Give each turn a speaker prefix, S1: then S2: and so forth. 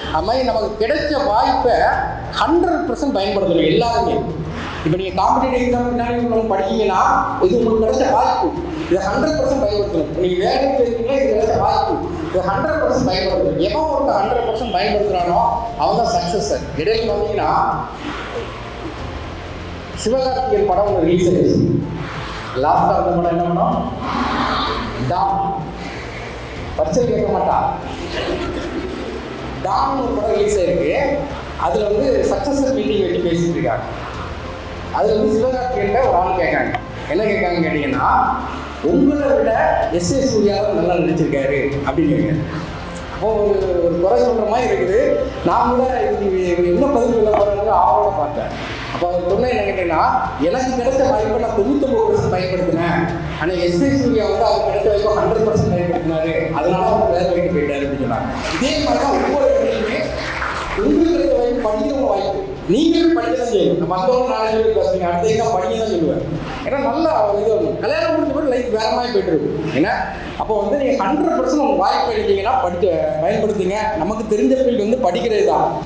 S1: அது மாதிரி நமக்கு கிடைச்ச வாய்ப்பை ஹண்ட்ரட் பர்சன்ட் பயன்படுத்தணும் எல்லாருமே இப்போ நீங்கள் காம்படிட்டிவ் எக்ஸாம் பின்னாடி உங்களுக்கு படிக்கீங்கன்னா இது உங்களுக்கு கிடைச்ச வாய்ப்பு இதை ஹண்ட்ரட் பர்சன்ட் பயன்படுத்தணும் நீங்கள் வேலைக்கு இருக்கீங்களா இது கிடைச்ச வாய்ப்பு இதை ஹண்ட்ரட் பர்சன்ட் பயன்படுத்தணும் எவன் ஒருத்தர் ஹண்ட்ரட் பர்சன்ட் பயன்படுத்துகிறானோ அவன் தான் சக்ஸஸ் இடையில வந்தீங்கன்னா சிவகார்த்திகேயன் படம் ஒன்று ரிலீஸ் ஆயிடுச்சு லாஸ்ட்டாக அந்த படம் என்ன படம் டாம் பரிச்சை கேட்க மாட்டான் டாம்னு ஒரு படம் ரிலீஸ் ஆயிருக்கு அதில் வந்து சக்ஸஸர் மீட்டிங் வச்சு பேசிட்டு இருக்காங்க அதில் வந்து சிவகார்த்திகேயன்ட்ட ஒரு ஆள் கேட்காங்க என்ன கேட்காங்கன்னு கேட்டிங்கன்னா உங்களை விட எஸ் ஏ சூர்யா தான் நல்லா நடிச்சிருக்காரு அப்படின்னு கேட்காங்க அப்போ ஒரு ஒரு குறை சொல்கிற மாதிரி இருக்குது நான் கூட இது இவர் என்ன பதில் சொல்ல போகிறாங்க ஆவலோட பார்த்தேன் அப்போ அவர் சொன்ன என்ன கேட்டீங்கன்னா எனக்கு கிடைச்ச வாய்ப்பை நான் தொண்ணூத்தொம்பது பர்சன்ட் பயன்படுத்தினேன் ஆனால் எஸ் ஏ சூர்யா வந்து அவர் கிடைச்ச வாய்ப்பை ஹண்ட்ரட் பர்சன்ட் பயன்படுத்தினாரு அதனால அவர் வேலை வாய்ப்பு போயிட்டாரு அப்படின்னு சொன்னாங்க இதே மாதிரி தான் ஒவ்வொரு இடத்துலையுமே உங்களுக்கு கிடைச்ச வாய்ப்பு படிக்கிறவங்க வாய்ப்பு நீங்களும் படிக்க தான் செய்யணும் நம்ம மற்றவங்க நாலு பேர் பேசுறீங்க அடுத்த எல்லாம் படிக்க தான் சொல்லுவேன் ஏன்னா நல்லா இது வரும். கல்யாணம் முடிஞ்ச பிறகு லைஃப் வேற மாதிரி போயிட்டு இருக்கும் ஏன்னா அப்போ வந்து நீங்கள் ஹண்ட்ரட் பர்சன்ட் உங்கள் வாய்ப்பு எடுத்தீங்கன்னா படிக்க பயன்படுத்துங்க நமக்கு தெரிஞ்ச ஃபீல்டு வந்து படிக்கிறது தான்